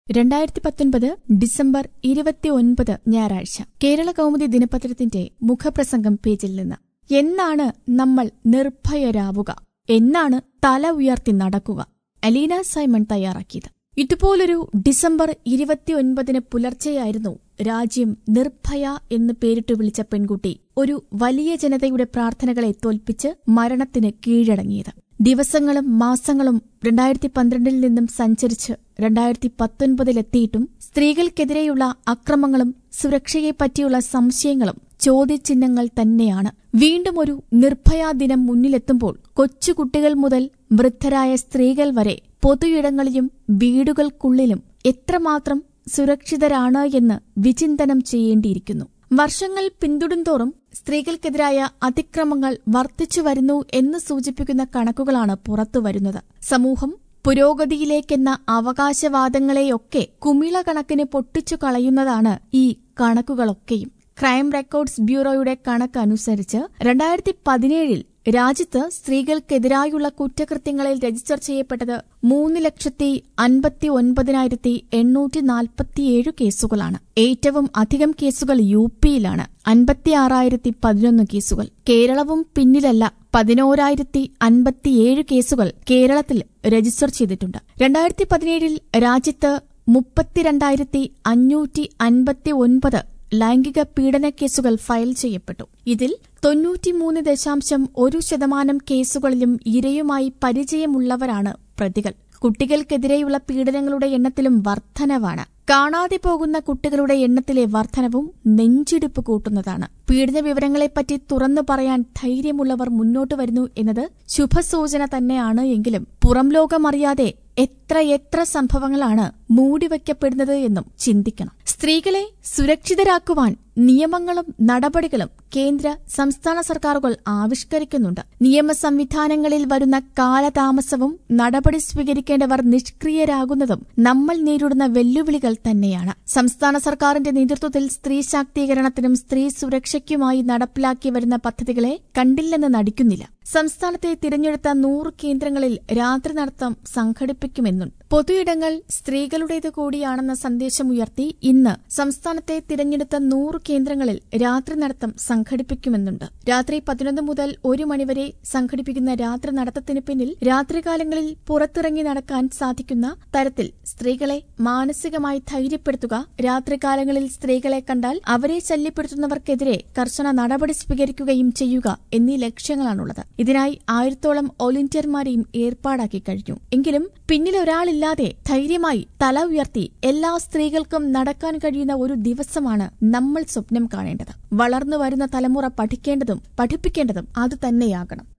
രണ്ടായിരത്തി പത്തൊൻപത് ഡിസംബർ ഇരുപത്തിയൊൻപത് ഞായറാഴ്ച കേരള കൗമുദി ദിനപത്രത്തിന്റെ മുഖപ്രസംഗം പേജിൽ നിന്ന് എന്നാണ് നമ്മൾ നിർഭയരാവുക എന്നാണ് തല ഉയർത്തി നടക്കുക അലീന സൈമൺ തയ്യാറാക്കിയത് ഇതുപോലൊരു ഡിസംബർ ഇരുപത്തിയൊൻപതിന് പുലർച്ചെയായിരുന്നു രാജ്യം നിർഭയ എന്ന് പേരിട്ട് വിളിച്ച പെൺകുട്ടി ഒരു വലിയ ജനതയുടെ പ്രാർത്ഥനകളെ തോൽപ്പിച്ച് മരണത്തിന് കീഴടങ്ങിയത് ദിവസങ്ങളും മാസങ്ങളും രണ്ടായിരത്തി പന്ത്രണ്ടിൽ നിന്നും സഞ്ചരിച്ച് രണ്ടായിരത്തി പത്തൊൻപതിലെത്തിയിട്ടും സ്ത്രീകൾക്കെതിരെയുള്ള അക്രമങ്ങളും സുരക്ഷയെപ്പറ്റിയുള്ള സംശയങ്ങളും ചോദ്യചിഹ്നങ്ങൾ തന്നെയാണ് വീണ്ടും ഒരു നിർഭയ ദിനം മുന്നിലെത്തുമ്പോൾ കൊച്ചുകുട്ടികൾ മുതൽ വൃദ്ധരായ സ്ത്രീകൾ വരെ പൊതുയിടങ്ങളിലും വീടുകൾക്കുള്ളിലും എത്രമാത്രം സുരക്ഷിതരാണ് എന്ന് വിചിന്തനം ചെയ്യേണ്ടിയിരിക്കുന്നു വർഷങ്ങൾ പിന്തുടരുന്തോറും സ്ത്രീകൾക്കെതിരായ അതിക്രമങ്ങൾ വർദ്ധിച്ചു വരുന്നു എന്ന് സൂചിപ്പിക്കുന്ന കണക്കുകളാണ് പുറത്തുവരുന്നത് സമൂഹം പുരോഗതിയിലേക്കെന്ന അവകാശവാദങ്ങളെയൊക്കെ കുമിള കണക്കിന് പൊട്ടിച്ചു കളയുന്നതാണ് ഈ കണക്കുകളൊക്കെയും ക്രൈം റെക്കോർഡ്സ് ബ്യൂറോയുടെ കണക്കനുസരിച്ച് രണ്ടായിരത്തി പതിനേഴിൽ രാജ്യത്ത് സ്ത്രീകൾക്കെതിരായുള്ള കുറ്റകൃത്യങ്ങളിൽ രജിസ്റ്റർ ചെയ്യപ്പെട്ടത് മൂന്ന് ലക്ഷത്തി അൻപത്തി ഒൻപതിനായിരത്തി എണ്ണൂറ്റി നാൽപ്പത്തിയേഴ് കേസുകളാണ് ഏറ്റവും അധികം കേസുകൾ യു പിയിലാണ് അൻപത്തിയാറായിരത്തി പതിനൊന്ന് കേസുകൾ കേരളവും പിന്നിലല്ല പതിനോരായിരത്തി അൻപത്തിയേഴ് കേസുകൾ കേരളത്തിൽ രജിസ്റ്റർ ചെയ്തിട്ടുണ്ട് രണ്ടായിരത്തി പതിനേഴിൽ രാജ്യത്ത് മുപ്പത്തിരണ്ടായിരത്തി അഞ്ഞൂറ്റി അൻപത്തി ഒൻപത് ലൈംഗിക പീഡന കേസുകൾ ഫയൽ ചെയ്യപ്പെട്ടു ഇതിൽ തൊണ്ണൂറ്റിമൂന്ന് ദശാംശം ഒരു ശതമാനം കേസുകളിലും ഇരയുമായി പരിചയമുള്ളവരാണ് പ്രതികൾ കുട്ടികൾക്കെതിരെയുള്ള പീഡനങ്ങളുടെ എണ്ണത്തിലും വർധനവാണ് കാണാതെ പോകുന്ന കുട്ടികളുടെ എണ്ണത്തിലെ വർധനവും നെഞ്ചിടിപ്പ് കൂട്ടുന്നതാണ് പീഡന വിവരങ്ങളെപ്പറ്റി തുറന്നു പറയാൻ ധൈര്യമുള്ളവർ മുന്നോട്ട് വരുന്നു എന്നത് ശുഭസൂചന തന്നെയാണ് എങ്കിലും പുറം ലോകമറിയാതെ എത്ര എത്ര സംഭവങ്ങളാണ് മൂടിവയ്ക്കപ്പെടുന്നത് എന്നും ചിന്തിക്കണം സ്ത്രീകളെ സുരക്ഷിതരാക്കുവാൻ നിയമങ്ങളും നടപടികളും കേന്ദ്ര സംസ്ഥാന സർക്കാരുകൾ ആവിഷ്കരിക്കുന്നുണ്ട് നിയമ സംവിധാനങ്ങളിൽ വരുന്ന കാലതാമസവും നടപടി സ്വീകരിക്കേണ്ടവർ നിഷ്ക്രിയരാകുന്നതും നമ്മൾ നേരിടുന്ന വെല്ലുവിളികൾ തന്നെയാണ് സംസ്ഥാന സർക്കാരിന്റെ നേതൃത്വത്തിൽ സ്ത്രീ ശാക്തീകരണത്തിനും സ്ത്രീ സുരക്ഷയ്ക്കുമായി നടപ്പിലാക്കി വരുന്ന പദ്ധതികളെ കണ്ടില്ലെന്ന് നടിക്കുന്നില്ല സംസ്ഥാനത്തെ തിരഞ്ഞെടുത്ത നൂറ് കേന്ദ്രങ്ങളിൽ രാത്രി നടത്തം സംഘടിപ്പിക്കുമെന്നും പൊതുയിടങ്ങൾ സ്ത്രീകളുടേത് കൂടിയാണെന്ന സന്ദേശമുയർത്തി ഇന്ന് സംസ്ഥാനത്തെ തിരഞ്ഞെടുത്ത നൂറ് കേന്ദ്രങ്ങളിൽ രാത്രി നടത്തം സംഘടിപ്പിക്കുമെന്നുണ്ട് രാത്രി പതിനൊന്ന് മുതൽ ഒരു മണിവരെ സംഘടിപ്പിക്കുന്ന രാത്രി നടത്തത്തിന് പിന്നിൽ രാത്രികാലങ്ങളിൽ പുറത്തിറങ്ങി നടക്കാൻ സാധിക്കുന്ന തരത്തിൽ സ്ത്രീകളെ മാനസികമായി ധൈര്യപ്പെടുത്തുക രാത്രികാലങ്ങളിൽ സ്ത്രീകളെ കണ്ടാൽ അവരെ ശല്യപ്പെടുത്തുന്നവർക്കെതിരെ കർശന നടപടി സ്വീകരിക്കുകയും ചെയ്യുക എന്നീ ലക്ഷ്യങ്ങളാണുള്ളത് ഇതിനായി ആയിരത്തോളം വോളണ്ടിയർമാരെയും ഏർപ്പാടാക്കി കഴിഞ്ഞു എങ്കിലും പിന്നിൽ ഒരാളില്ലാതെ ധൈര്യമായി തല ഉയർത്തി എല്ലാ സ്ത്രീകൾക്കും നടക്കാൻ കഴിയുന്ന ഒരു ദിവസമാണ് നമ്മൾ സ്വപ്നം കാണേണ്ടത് വളർന്നു വരുന്ന തലമുറ പഠിക്കേണ്ടതും പഠിപ്പിക്കേണ്ടതും അതുതന്നെയാകണം